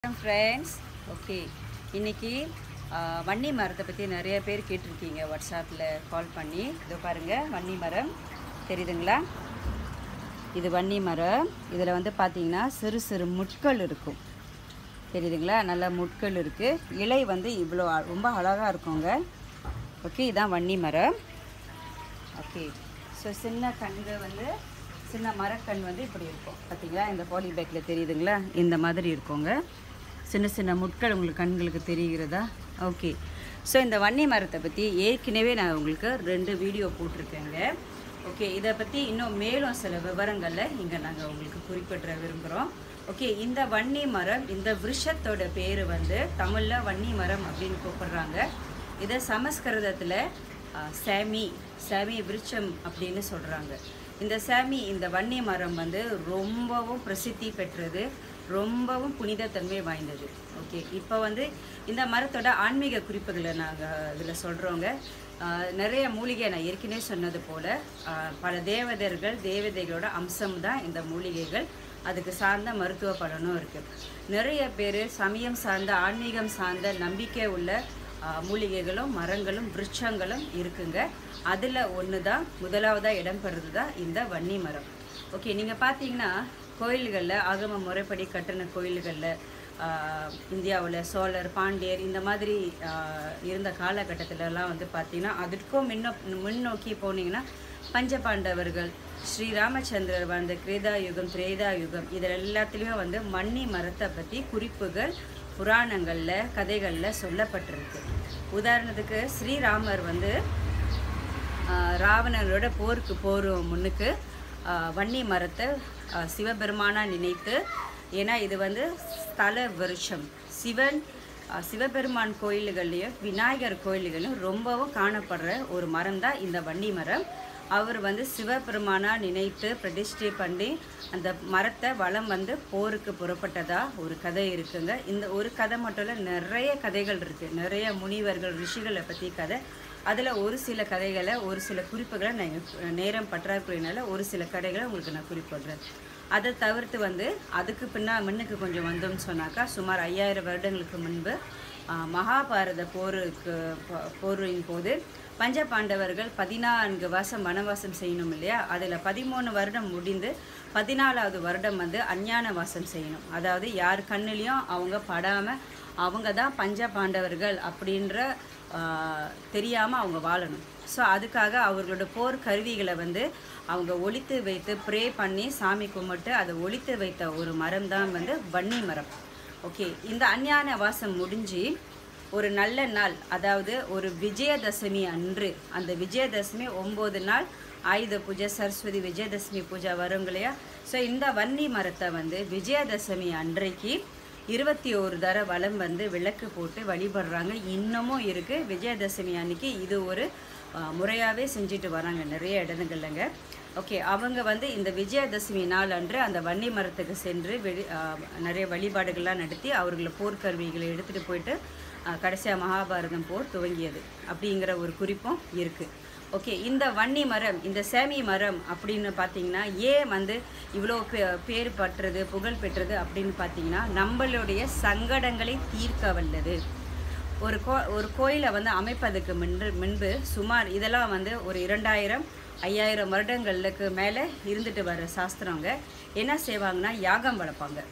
friends okay இன்னைக்கு ஆ, வன்னி மரத்தை பற்றி நிறைய பேர் கேட்டிருக்கீங்க வாட்ஸ்அப்பில் கால் பண்ணி இதோ பாருங்கள் வன்னி மரம் தெரியுதுங்களா இது வன்னி மரம் இதில் வந்து பார்த்தீங்கன்னா சிறு சிறு முட்கள் இருக்கும் தெரியுதுங்களா நல்ல முட்கள் இருக்குது இலை வந்து இவ்வளோ அ- ரொம்ப அழகாக இருக்குங்க ஓகே இதான் வன்னி மரம் ஓகே ஸோ சின்ன கண்கள் வந்து சின்ன மரக்கண் வந்து இப்படி இருக்கும் பார்த்தீங்களா இந்த பாலி பேக்கில் தெரியுதுங்களா இந்த மாதிரி இருக்குங்க சின்ன சின்ன முட்கள் உங்களுக்கு கண்களுக்கு தெரிகிறதா ஓகே ஸோ இந்த வன்னி மரத்தை பற்றி ஏற்கனவே நான் உங்களுக்கு ரெண்டு வீடியோ போட்டிருக்கேங்க ஓகே இதை பற்றி இன்னும் மேலும் சில விவரங்களில் இங்கே நாங்கள் உங்களுக்கு குறிப்பிட விரும்புகிறோம் ஓகே இந்த வன்னி மரம் இந்த விருஷத்தோட பேர் வந்து தமிழில் வன்னி மரம் அப்படின்னு கூப்பிடுறாங்க இதை சமஸ்கிருதத்தில் சாமி சாமி விருட்சம் அப்படின்னு சொல்கிறாங்க இந்த சாமி இந்த வன்னி மரம் வந்து ரொம்பவும் பிரசித்தி பெற்றது ரொம்பவும் புனிதத்தன்மை வாய்ந்தது ஓகே இப்போ வந்து இந்த மரத்தோட ஆன்மீக குறிப்புகளை நாங்கள் இதில் சொல்கிறோங்க நிறைய மூலிகை நான் ஏற்கனவே சொன்னது போல் பல தேவதர்கள் தேவதைகளோட அம்சம் தான் இந்த மூலிகைகள் அதுக்கு சார்ந்த மருத்துவ பலனும் இருக்குது நிறைய பேர் சமயம் சார்ந்த ஆன்மீகம் சார்ந்த நம்பிக்கை உள்ள ஆஹ் மூலிகைகளும் மரங்களும் விருட்சங்களும் இருக்குங்க அதில் ஒன்று தான் முதலாவதாக இடம்பெறுறது தான் இந்த வன்னி மரம் ஓகே நீங்கள் பார்த்தீங்கன்னா கோயில்களில் ஆகம முறைப்படி கட்டின கோயில்களில் இந்தியாவில் சோழர் பாண்டியர் இந்த மாதிரி ஆஹ் இருந்த காலகட்டத்திலலாம் வந்து பார்த்தீங்கன்னா அதற்கும் முன்னோ முன்னோக்கி போனீங்கன்னா பஞ்சபாண்டவர்கள் ஸ்ரீ ராமச்சந்திரர் வாழ்ந்த கிரேதா யுகம் திரேதா யுகம் இதில் எல்லாத்துலேயும் வந்து மன்னி மரத்தை பற்றி குறிப்புகள் புராணங்களில் கதைகளில் சொல்லப்பட்டிருக்கு உதாரணத்துக்கு ஸ்ரீராமர் வந்து ஆஹ், ராவணனோட போருக்கு போரும் முன்னுக்கு ஆஹ், வன்னி மரத்தை ஆஹ், சிவபெருமானா நினைத்து ஏன்னா இது வந்து ஸ்தல விருட்சம் சிவன் ஆஹ், சிவபெருமான் கோயில்கள்லையும் விநாயகர் கோயில்களையும் ரொம்பவும் காணப்படுற ஒரு மரம் தான் இந்த வன்னி மரம் அவர் வந்து சிவபெருமானா நினைத்து பிரதிஷ்டை பண்ணி அந்த மரத்தை வலம் வந்து போருக்கு புறப்பட்டதா ஒரு கதை இருக்குங்க இந்த ஒரு கதை மட்டும் இல்லை நிறைய கதைகள் இருக்குது நிறைய முனிவர்கள் ரிஷிகளை பற்றி கதை அதில் ஒரு சில கதைகளை ஒரு சில குறிப்புகளை நான் இங்க நேரம் பற்றாக்குறையினால ஒரு சில கதைகளை உங்களுக்கு நான் குறிப்பிடுறேன் அதை தவிர்த்து வந்து அதுக்கு பின்னா முன்னுக்கு கொஞ்சம் வந்தோம்னு சொன்னாக்கா சுமார் ஐயாயிரம் வருடங்களுக்கு முன்பு ஆஹ், மகாபாரத போருக்கு போ- போரின் போது பஞ்ச பாண்டவர்கள் பதினான்கு வருஷம் வனவாசம் செய்யணும் இல்லையா அதில் பதிமூணு வருடம் முடிந்து பதினாலாவது வருடம் வந்து அஞ்ஞான வாசம் செய்யணும் அதாவது யார் கண்ணுலேயும் அவங்க படாமல் அவங்க தான் பஞ்ச பாண்டவர்கள் அப்படின்ற தெரியாமல் அவங்க வாழணும் ஸோ அதுக்காக அவர்களோட போர் கருவிகளை வந்து அவங்க ஒழித்து வைத்து ப்ரே பண்ணி சாமி கும்பிட்டு அதை ஒழித்து வைத்த ஒரு மரம் தான் வந்து வன்னி மரம் ஓகே இந்த அஞ்ஞான வாசம் முடிஞ்சு ஒரு நல்ல நாள் அதாவது ஒரு விஜயதசமி அன்று அந்த விஜயதசமி ஒம்பது நாள் ஆயுத பூஜை சரஸ்வதி விஜயதசமி பூஜை வரும் இல்லையா ஸோ இந்த வன்னி மரத்தை வந்து விஜயதசமி அன்றைக்கு இருபத்தி ஒரு தர வலம் வந்து விளக்கு போட்டு வழிபடுறாங்க இன்னமும் இருக்குது விஜயதசமி அன்னைக்கு இது ஒரு முறையாகவே செஞ்சுட்டு வராங்க நிறைய இடங்கள்லங்க ஓகே அவங்க வந்து இந்த விஜயதசமி நாள் அன்று அந்த வன்னி மரத்துக்கு சென்று வெளி ஆஹ் நிறைய வழிபாடுகள்லாம் நடத்தி அவர்களை போர்க்கருவிகளை எடுத்துகிட்டு போயிட்டு கடைசியாக மகாபாரதம் போர் துவங்கியது அப்படிங்கிற ஒரு குறிப்பும் இருக்குது ஓகே இந்த வன்னி மரம் இந்த சேமி மரம் அப்படின்னு பார்த்தீங்கன்னா ஏன் வந்து இவ்வளோ பே பேர் பற்றது புகழ் பெற்றது அப்படின்னு பார்த்தீங்கன்னா நம்மளுடைய சங்கடங்களை தீர்க்க வல்லது ஒரு கோ ஒரு கோயிலை வந்து அமைப்பதற்கு முன்பு முன்பு சுமார் இதெல்லாம் வந்து ஒரு இரண்டாயிரம் ஐயாயிரம் வருடங்களுக்கு மேலே இருந்துட்டு வர சாஸ்திரங்க என்ன செய்வாங்கன்னா யாகம் வளர்ப்பாங்க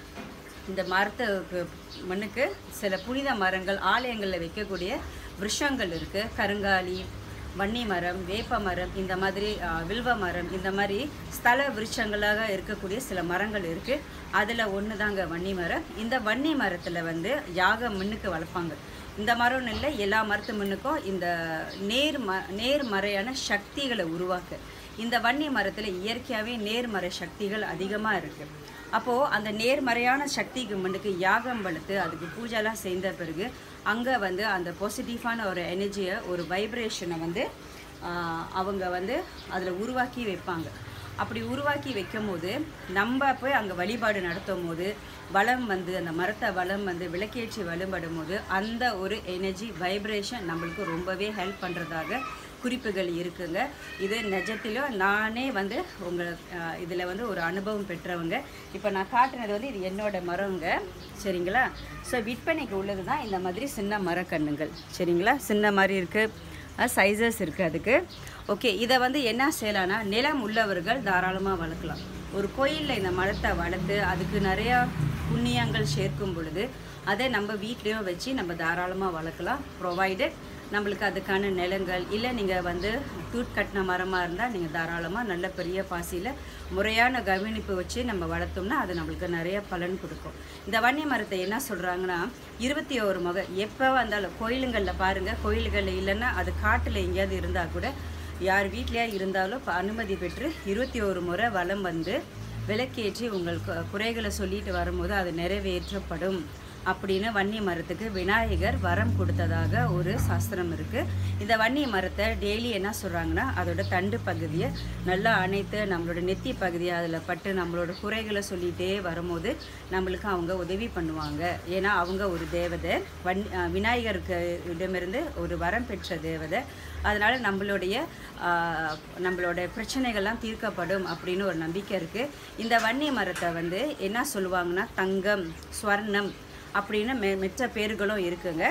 இந்த மரத்துக்கு மண்ணுக்கு சில புனித மரங்கள் ஆலயங்களில் வைக்கக்கூடிய விருஷங்கள் இருக்குது கருங்காலி வன்னி மரம் வேப்ப மரம் இந்த மாதிரி ஆ, வில்வ மரம் இந்த மாதிரி ஸ்தல விருட்சங்களாக இருக்கக்கூடிய சில மரங்கள் இருக்குது அதில் ஒன்று தாங்க வன்னி மரம் இந்த வன்னி மரத்தில் வந்து யாகம் முன்னுக்கு வளர்ப்பாங்க இந்த மரம்னு இல்லை எல்லா மரத்து முன்னுக்கும் இந்த நேர் ம நேர்மறையான சக்திகளை உருவாக்க இந்த வன்னி மரத்தில் இயற்கையாகவே நேர்மறை சக்திகள் அதிகமாக இருக்குது அப்போது அந்த நேர்மறையான சக்திக்கு முன்னுக்கு யாகம் வளர்த்து அதுக்கு பூஜைலாம் செய்த பிறகு அங்கே வந்து அந்த பாசிட்டிவான ஒரு எனர்ஜியை ஒரு வைப்ரேஷனை வந்து ஆஹ், அவங்க வந்து அதில் உருவாக்கி வைப்பாங்க அப்படி உருவாக்கி வைக்கும் போது நம்ம போய் அங்கே வழிபாடு நடத்தும் போது வளம் வந்து அந்த மரத்தை வளம் வந்து விளக்கேற்றி வழிபடும் போது அந்த ஒரு எனர்ஜி வைப்ரேஷன் நம்மளுக்கு ரொம்பவே ஹெல்ப் பண்ணுறதாக குறிப்புகள் இருக்குங்க இது நிஜத்திலும் நானே வந்து உங்களை இதில் வந்து ஒரு அனுபவம் பெற்றவங்க இப்போ நான் காட்டுனது வந்து இது என்னோட மரங்க சரிங்களா ஸோ விற்பனைக்கு உள்ளது தான் இந்த மாதிரி சின்ன மரக்கன்றுங்கள் சரிங்களா சின்ன மாதிரி இருக்குது சைஸஸ் இருக்குது அதுக்கு ஓகே இதை வந்து என்ன செய்யலாம்னா நிலம் உள்ளவர்கள் தாராளமாக வளர்க்கலாம் ஒரு கோயிலில் இந்த மரத்தை வளர்த்து அதுக்கு நிறையா புண்ணியங்கள் சேர்க்கும் பொழுது அதை நம்ம வீட்லேயும் வச்சு நம்ம தாராளமாக வளர்க்கலாம் ப்ரொவைடட் நம்மளுக்கு அதுக்கான நிலங்கள் இல்லை நீங்கள் வந்து தூட் கட்டின மரமாக இருந்தால் நீங்கள் தாராளமாக நல்ல பெரிய பாசியில் முறையான கவனிப்பு வச்சு நம்ம வளர்த்தோம்னா அது நம்மளுக்கு நிறைய பலன் கொடுக்கும் இந்த வன்னி மரத்தை என்ன சொல்கிறாங்கன்னா இருபத்தி ஒரு முக எப்போ வந்தாலும் கோயிலுங்களில் பாருங்கள் கோயில்களில் இல்லைன்னா அது காட்டில் எங்கேயாவது இருந்தால் கூட யார் வீட்லையா இருந்தாலும் இப்ப அனுமதி பெற்று இருபத்தி ஒரு முறை வலம் வந்து விளக்கேற்றி உங்கள் கு- குறைகளை சொல்லிட்டு வரும்போது அது நிறைவேற்றப்படும் அப்படின்னு வன்னி மரத்துக்கு விநாயகர் வரம் கொடுத்ததாக ஒரு சாஸ்திரம் இருக்குது இந்த வன்னி மரத்தை டெய்லி என்ன சொல்கிறாங்கன்னா அதோட தண்டு பகுதியை நல்லா அணைத்து நம்மளோட நெத்தி பகுதியை அதில் பட்டு நம்மளோட குறைகளை சொல்லிகிட்டே வரும்போது நம்மளுக்கு அவங்க உதவி பண்ணுவாங்க ஏன்னா அவங்க ஒரு தேவதை வன் அஹ் விநாயகருக்கு இடமிருந்து ஒரு வரம் பெற்ற தேவதை அதனால் நம்மளுடைய ஆஹ், நம்மளோட பிரச்சனைகள்லாம் தீர்க்கப்படும் அப்படின்னு ஒரு நம்பிக்கை இருக்குது இந்த வன்னி மரத்தை வந்து என்ன சொல்லுவாங்கன்னா தங்கம் ஸ்வர்ணம் அப்படின்னு மெ மிச்ச பேர்களும் இருக்குங்க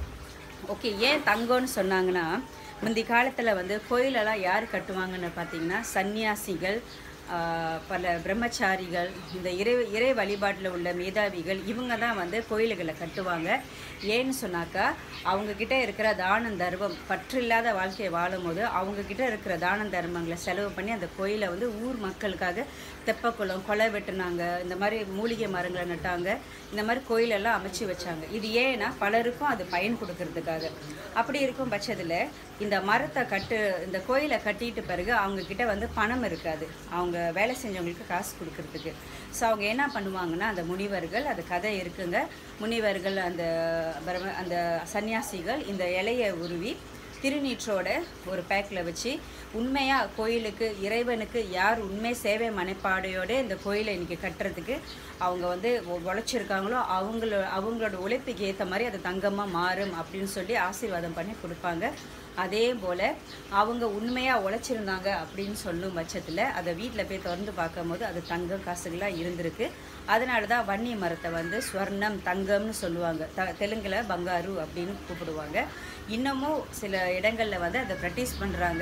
ஓகே ஏன் தங்கம்னு சொன்னாங்கன்னா முந்தி காலத்தில் வந்து கோயிலெல்லாம் யார் கட்டுவாங்கன்னு பார்த்தீங்கன்னா சன்னியாசிகள் ஆஹ், பல பிரம்மச்சாரிகள் இந்த இறை இறை வழிபாட்டில் உள்ள மேதாவிகள் இவங்க தான் வந்து கோயில்களை கட்டுவாங்க ஏன்னு சொன்னாக்கா அவங்கக்கிட்ட இருக்கிற தானம் தர்மம் பற்றில்லாத வாழ்க்கையை வாழும்போது அவங்கக்கிட்ட இருக்கிற தானம் தர்மங்களை செலவு பண்ணி அந்த கோயிலை வந்து ஊர் மக்களுக்காக தெப்பக்குளம் கொலை வெட்டுனாங்க இந்த மாதிரி மூலிகை மரங்களை நட்டாங்க இந்த மாதிரி கோயிலெல்லாம் அமைச்சு வச்சாங்க இது ஏன்னா பலருக்கும் அது பயன் கொடுக்கறதுக்காக அப்படி இருக்கும் பட்சத்தில் இந்த மரத்தை கட்டு இந்த கோயிலை கட்டிட்டு பிறகு அவங்க கிட்ட வந்து பணம் இருக்காது அவங்க வேலை செஞ்சவங்களுக்கு காசு கொடுக்கறதுக்கு ஸோ அவங்க என்ன பண்ணுவாங்கன்னா அந்த முனிவர்கள் அது கதை இருக்குங்க முனிவர்கள் அந்த பிரம அந்த சன்னியாசிகள் இந்த இலையை உருவி திருநீற்றோட ஒரு பேக்கில் வச்சு உண்மையாக கோயிலுக்கு இறைவனுக்கு யார் உண்மை சேவை மனைப்பாடையோட இந்த கோயிலை இன்னைக்கு கட்டுறதுக்கு அவங்க வந்து உ- உழைச்சிருக்காங்களோ அவங்களோ அவங்களோட உழைப்புக்கு ஏற்ற மாதிரி அது தங்கமாக மாறும் அப்படின்னு சொல்லி ஆசீர்வாதம் பண்ணி கொடுப்பாங்க அதே போல் அவங்க உண்மையாக உழைச்சிருந்தாங்க அப்படின்னு சொல்லும் பட்சத்தில் அதை வீட்டில் போய் திறந்து பார்க்கும்போது அது தங்கம் காசுகளாக இருந்திருக்கு அதனால தான் வன்னி மரத்தை வந்து ஸ்வர்ணம் தங்கம்னு சொல்லுவாங்க த தெலுங்கில் பங்காரு அப்படின்னு கூப்பிடுவாங்க இன்னமும் சில இடங்களில் வந்து அதை ப்ராக்டிஸ் பண்ணுறாங்க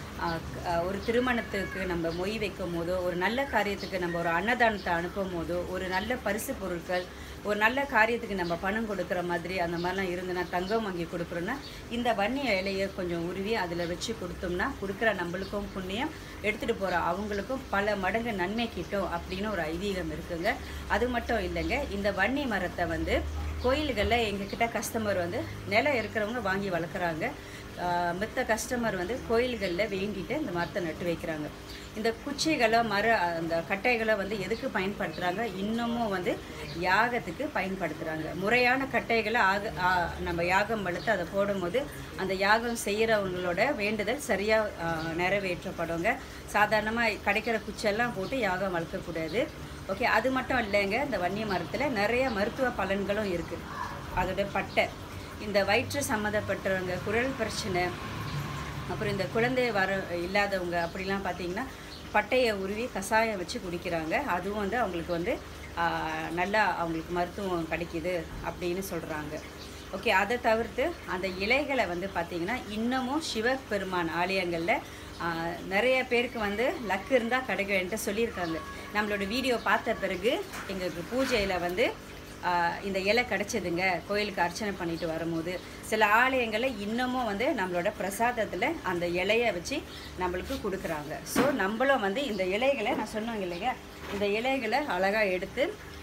ஒரு திருமணத்துக்கு நம்ம மொய் வைக்கும் போதோ ஒரு நல்ல காரியத்துக்கு நம்ம ஒரு அன்னதானத்தை அனுப்பும் போதோ ஒரு நல்ல பரிசு பொருட்கள் ஒரு நல்ல காரியத்துக்கு நம்ம பணம் கொடுக்குற மாதிரி அந்த மாதிரிலாம் இருந்துன்னா தங்கம் வாங்கி கொடுக்குறோன்னா இந்த வன்னி இலையை கொஞ்சம் உருவி அதில் வச்சு கொடுத்தோம்னா கொடுக்குற நம்மளுக்கும் புண்ணியம் எடுத்துகிட்டு போகிற அவங்களுக்கும் பல மடங்கு நன்மை கிட்டும் அப்படின்னு ஒரு ஐதீகம் இருக்குங்க அது மட்டும் இல்லைங்க இந்த வன்னி மரத்தை வந்து கோயில்களில் எங்ககிட்ட கஸ்டமர் வந்து நிலம் இருக்கிறவங்க வாங்கி வளர்க்குறாங்க ஆஹ் மித்த கஸ்டமர் வந்து கோயில்களில் வேண்டிட்டு இந்த மரத்தை நட்டு வைக்கிறாங்க இந்த குச்சிகளை மர அந்த கட்டைகளை வந்து எதுக்கு பயன்படுத்துகிறாங்க இன்னமும் வந்து யாகத்துக்கு பயன்படுத்துகிறாங்க முறையான கட்டைகளை ஆக ஆ- நம்ம யாகம் வளர்த்து அதை போடும்போது அந்த யாகம் செய்கிறவங்களோட வேண்டுதல் சரியாக நிறைவேற்றப்படுங்க சாதாரணமாக கிடைக்கிற குச்செல்லாம் போட்டு யாகம் வளர்க்கக்கூடாது ஓகே அது மட்டும் இல்லைங்க இந்த வன்னிய மரத்தில் நிறைய மருத்துவ பலன்களும் இருக்குது அதோட பட்டை இந்த வயிற்று சம்மந்தப்பட்டவங்க குரல் பிரச்சனை அப்புறம் இந்த குழந்தை வர இல்லாதவங்க அப்படிலாம் பார்த்தீங்கன்னா பட்டையை உருவி கஷாயம் வச்சு குடிக்கிறாங்க அதுவும் வந்து அவங்களுக்கு வந்து ஆஹ், நல்லா அவங்களுக்கு மருத்துவம் கிடைக்கிது அப்படின்னு சொல்கிறாங்க ஓகே அதை தவிர்த்து அந்த இலைகளை வந்து பார்த்திங்கன்னா இன்னமும் சிவபெருமான் ஆலயங்களில் ஆஹ், நிறைய பேருக்கு வந்து லக்கு இருந்தால் கிடைக்கும்ன்ட்டு சொல்லியிருக்காங்க நம்மளோட வீடியோ பார்த்த பிறகு எங்களுக்கு பூஜையில் வந்து ஆஹ் இந்த இலை கிடச்சிதுங்க கோயிலுக்கு அர்ச்சனை பண்ணிட்டு வரும்போது சில ஆலயங்களில் இன்னமும் வந்து நம்மளோட பிரசாதத்தில் அந்த இலையை வச்சு நம்மளுக்கு கொடுக்குறாங்க ஸோ நம்மளும் வந்து இந்த இலைகளை நான் சொன்னேங்க இல்லைங்க இந்த இலைகளை அழகாக எடுத்து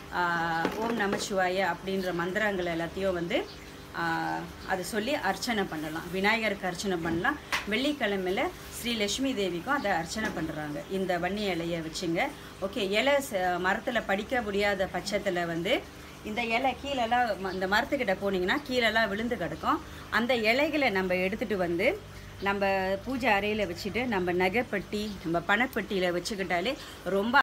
ஆஹ் ஓம் நமச்சிவாய அப்படின்ற மந்திரங்கள் எல்லாத்தையும் வந்து ஆஹ் அதை சொல்லி அர்ச்சனை பண்ணலாம் விநாயகருக்கு அர்ச்சனை பண்ணலாம் வெள்ளிக்கிழமையில் ஸ்ரீ லட்சுமி தேவிக்கும் அதை அர்ச்சனை பண்ணுறாங்க இந்த வன்னி இலையை வச்சுங்க ஓகே இலை மரத்தில் படிக்க முடியாத பட்சத்தில் வந்து இந்த இலை கீழெல்லாம் ம- இந்த மரத்துக்கிட்ட போனீங்கன்னா கீழெல்லாம் விழுந்து கிடக்கும் அந்த இலைகளை நம்ம எடுத்துகிட்டு வந்து நம்ம பூஜை அறையில் வச்சுட்டு நம்ம நகைப்பட்டி நம்ம பணப்பெட்டியில் வச்சுக்கிட்டாலே ரொம்ப